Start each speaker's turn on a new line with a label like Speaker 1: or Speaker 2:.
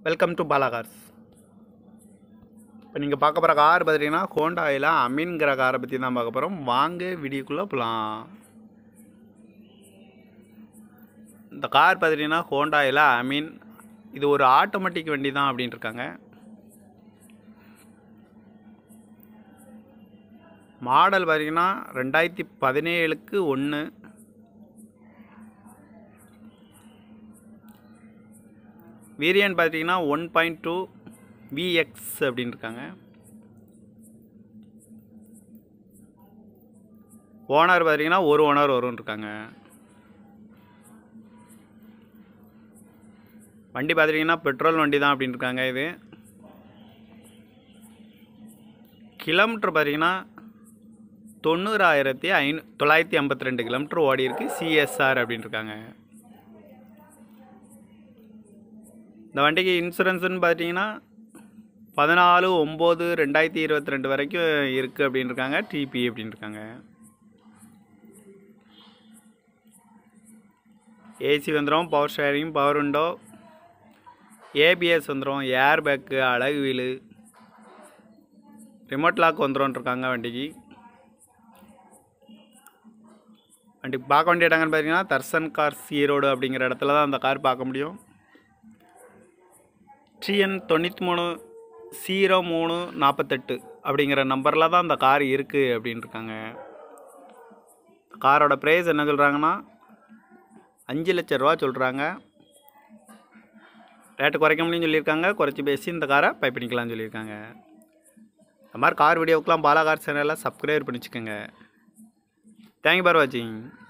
Speaker 1: welcome to Bala cars இப்போ நீங்கள் பார்க்க போகிற கார் பார்த்தீங்கன்னா ஹோண்டாயில் அமீன்கிற காரை பற்றி தான் பார்க்க போகிறோம் வாங்க வீடியோக்குள்ளே போகலாம் இந்த கார் பார்த்துட்டிங்கன்னா ஹோண்டாயில் அமீன் இது ஒரு ஆட்டோமேட்டிக் வண்டி தான் அப்படின்ட்டு இருக்காங்க மாடல் பார்த்தீங்கன்னா ரெண்டாயிரத்தி பதினேழுக்கு ஒன்று வேரியன்ட் பார்த்தீங்கன்னா ஒன் பாயிண்ட் டூ விஎக்ஸ் அப்படின்னு இருக்காங்க ஓனர் பார்த்தீங்கன்னா ஒரு ஓனர் வரும்னு இருக்காங்க வண்டி பார்த்துட்டிங்கன்னா பெட்ரோல் வண்டி தான் அப்படின்னு இருக்காங்க இது கிலோமீட்டர் பார்த்தீங்கன்னா தொண்ணூறாயிரத்தி ஐநூ தொள்ளாயிரத்தி ஐம்பத்தி ரெண்டு கிலோமீட்டர் ஓடி இருக்கு சிஎஸ்ஆர் அப்படின்னு இருக்காங்க இந்த வண்டிக்கு இன்சூரன்ஸ்னு பார்த்தீங்கன்னா பதினாலு ஒம்பது ரெண்டாயிரத்தி இருபத்தி ரெண்டு வரைக்கும் இருக்குது அப்படின்னு இருக்காங்க டிபி அப்படின்னு இருக்காங்க ஏசி வந்துடும் power steering power window ABS வந்துடும் ஏர் பேக்கு அழகு வீலு ரிமோட் லாக் வந்துடும் இருக்காங்க வண்டிக்கு வண்டி பார்க்க வேண்டிய இடங்கன்னு பார்த்தீங்கன்னா தர்சன் கார்ஸ் ஈரோடு அப்படிங்கிற இடத்துல தான் அந்த கார் பார்க்க முடியும் டிஎன் தொண்ணூற்றி மூணு ஜீரோ மூணு நாற்பத்தெட்டு அப்படிங்கிற நம்பரில் தான் அந்த கார் இருக்குது அப்படின்னு இருக்காங்க காரோட ப்ரைஸ் என்ன சொல்கிறாங்கன்னா அஞ்சு லட்ச ரூபா சொல்கிறாங்க ரேட்டு குறைக்க முடியும்னு சொல்லியிருக்காங்க குறைச்சி பேசி இந்த காரை பை பண்ணிக்கலாம்னு சொல்லியிருக்காங்க இந்த மாதிரி கார் வீடியோவுக்கெலாம் பாலா கார் சேனலில் சப்ஸ்கிரைப் பண்ணி வச்சுக்கோங்க தேங்க்யூ ஃபார் வாட்சிங்